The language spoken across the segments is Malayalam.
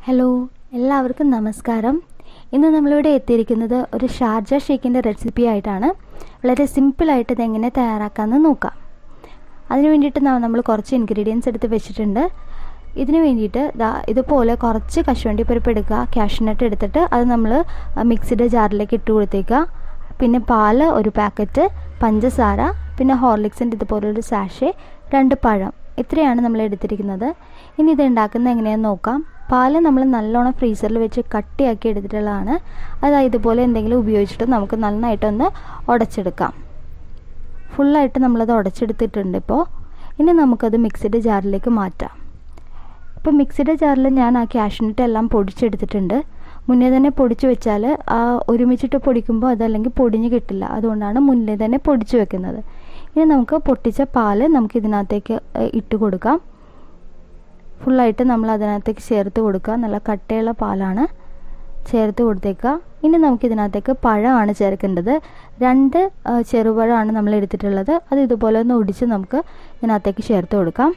ഹലോ എല്ലാവർക്കും നമസ്കാരം ഇന്ന് നമ്മളിവിടെ എത്തിയിരിക്കുന്നത് ഒരു ഷാർജ ഷേക്കിൻ്റെ റെസിപ്പി ആയിട്ടാണ് വളരെ സിമ്പിളായിട്ട് ഇത് എങ്ങനെ തയ്യാറാക്കാമെന്ന് നോക്കാം അതിന് വേണ്ടിയിട്ട് നമ്മൾ കുറച്ച് ഇൻഗ്രീഡിയൻസ് എടുത്ത് വെച്ചിട്ടുണ്ട് ഇതിന് വേണ്ടിയിട്ട് ദാ ഇതുപോലെ കുറച്ച് കശുവണ്ടി പരിപ്പ് എടുക്കുക കാഷ്നട്ട് എടുത്തിട്ട് അത് നമ്മൾ മിക്സിയുടെ ജാറിലേക്ക് ഇട്ട് കൊടുത്തേക്കുക പിന്നെ പാല് ഒരു പാക്കറ്റ് പഞ്ചസാര പിന്നെ ഹോർലിക്സിൻ്റെ ഇതുപോലൊരു സാഷെ രണ്ട് പഴം ഇത്രയാണ് നമ്മൾ എടുത്തിരിക്കുന്നത് ഇനി ഇത് ഉണ്ടാക്കുന്നത് എങ്ങനെയാണെന്ന് നോക്കാം പാല് നമ്മൾ നല്ലോണം ഫ്രീസറിൽ വെച്ച് കട്ടിയാക്കി എടുത്തിട്ടുള്ളതാണ് അതായത് ഇതുപോലെ എന്തെങ്കിലും ഉപയോഗിച്ചിട്ട് നമുക്ക് നന്നായിട്ടൊന്ന് ഉടച്ചെടുക്കാം ഫുള്ളായിട്ട് നമ്മളത് ഉടച്ചെടുത്തിട്ടുണ്ട് ഇപ്പോൾ ഇനി നമുക്കത് മിക്സിയുടെ ജാറിലേക്ക് മാറ്റാം ഇപ്പോൾ മിക്സിയുടെ ജാറിൽ ഞാൻ ആ കാഷ്നട്ട് എല്ലാം പൊടിച്ചെടുത്തിട്ടുണ്ട് മുന്നേ തന്നെ പൊടിച്ച് വെച്ചാൽ ആ ഒരുമിച്ചിട്ട് പൊടിക്കുമ്പോൾ അതല്ലെങ്കിൽ പൊടിഞ്ഞ് കിട്ടില്ല അതുകൊണ്ടാണ് മുന്നേ തന്നെ പൊടിച്ച് വെക്കുന്നത് ഇനി നമുക്ക് പൊട്ടിച്ച പാല് നമുക്ക് ഇതിനകത്തേക്ക് ഇട്ട് കൊടുക്കാം ഫുള്ളായിട്ട് നമ്മൾ അതിനകത്തേക്ക് ചേർത്ത് കൊടുക്കുക നല്ല കട്ടയുള്ള പാലാണ് ചേർത്ത് കൊടുത്തേക്കുക ഇനി നമുക്ക് ഇതിനകത്തേക്ക് പഴമാണ് ചേർക്കേണ്ടത് രണ്ട് ചെറുപഴമാണ് നമ്മൾ എടുത്തിട്ടുള്ളത് അത് ഇതുപോലെ ഒന്ന് ഒടിച്ച് നമുക്ക് ഇതിനകത്തേക്ക് ചേർത്ത് കൊടുക്കാം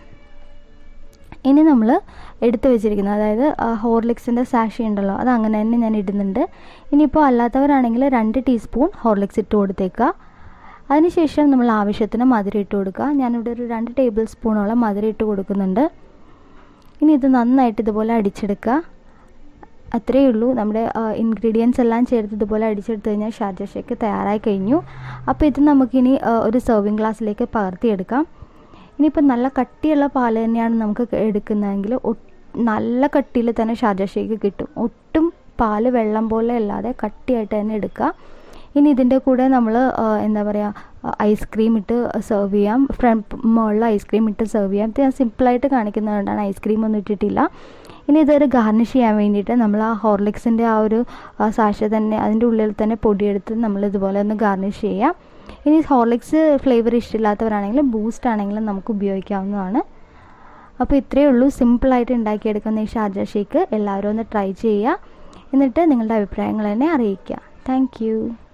ഇനി നമ്മൾ എടുത്തു വെച്ചിരിക്കുന്നത് അതായത് ഹോർലിക്സിൻ്റെ സാഷി ഉണ്ടല്ലോ അത് അങ്ങനെ തന്നെ ഞാൻ ഇടുന്നുണ്ട് ഇനിയിപ്പോൾ അല്ലാത്തവരാണെങ്കിൽ രണ്ട് ടീസ്പൂൺ ഹോർലിക്സ് ഇട്ട് കൊടുത്തേക്കുക അതിനുശേഷം നമ്മൾ ആവശ്യത്തിന് മധുരം ഇട്ട് കൊടുക്കുക ഞാനിവിടെ ഒരു രണ്ട് ടേബിൾ സ്പൂണോളം മധുരം ഇട്ട് കൊടുക്കുന്നുണ്ട് ഇനി ഇത് നന്നായിട്ട് ഇതുപോലെ അടിച്ചെടുക്കുക അത്രയേ ഉള്ളൂ നമ്മുടെ ഇൻഗ്രീഡിയൻസ് എല്ലാം ചേർത്ത് ഇതുപോലെ അടിച്ചെടുത്ത് കഴിഞ്ഞാൽ ഷാർജ ഷേക്ക് തയ്യാറായി കഴിഞ്ഞു അപ്പോൾ ഇത് നമുക്കിനി ഒരു സെർവിങ് ഗ്ലാസ്സിലേക്ക് പകർത്തിയെടുക്കാം ഇനിയിപ്പോൾ നല്ല കട്ടിയുള്ള പാൽ തന്നെയാണ് നമുക്ക് എടുക്കുന്നതെങ്കിൽ നല്ല കട്ടിയിൽ തന്നെ ഷാർജ ഷേക്ക് കിട്ടും ഒട്ടും പാല് വെള്ളം പോലെ അല്ലാതെ കട്ടിയായിട്ട് തന്നെ എടുക്കുക ഇനി ഇതിൻ്റെ കൂടെ നമ്മൾ എന്താ പറയുക ഐസ്ക്രീം ഇട്ട് സെർവ് ചെയ്യാം ഫ്രണ്ട് മുകളിൽ ഐസ്ക്രീം ഇട്ട് സെർവ് ചെയ്യാം ഇത് ഞാൻ സിമ്പിളായിട്ട് കാണിക്കുന്നതുകൊണ്ടാണ് ഐസ്ക്രീം ഒന്നും ഇട്ടിട്ടില്ല ഇനി ഇതൊരു ഗാർണിഷ് ചെയ്യാൻ വേണ്ടിയിട്ട് നമ്മൾ ആ ഹോർലിക്സിൻ്റെ ആ ഒരു സാഷ തന്നെ അതിൻ്റെ ഉള്ളിൽ തന്നെ പൊടിയെടുത്ത് നമ്മൾ ഇതുപോലെ ഒന്ന് ഗാർണിഷ് ചെയ്യാം ഇനി ഹോർലിക്സ് ഫ്ലേവർ ഇഷ്ടമില്ലാത്തവരാണെങ്കിലും ബൂസ്റ്റ് ആണെങ്കിലും നമുക്ക് ഉപയോഗിക്കാവുന്നതാണ് അപ്പോൾ ഇത്രയേ ഉള്ളൂ സിമ്പിളായിട്ട് ഉണ്ടാക്കിയെടുക്കുന്ന ഈ ഷാർജ ഷേക്ക് എല്ലാവരും ഒന്ന് ട്രൈ ചെയ്യുക എന്നിട്ട് നിങ്ങളുടെ അഭിപ്രായങ്ങൾ തന്നെ അറിയിക്കുക താങ്ക്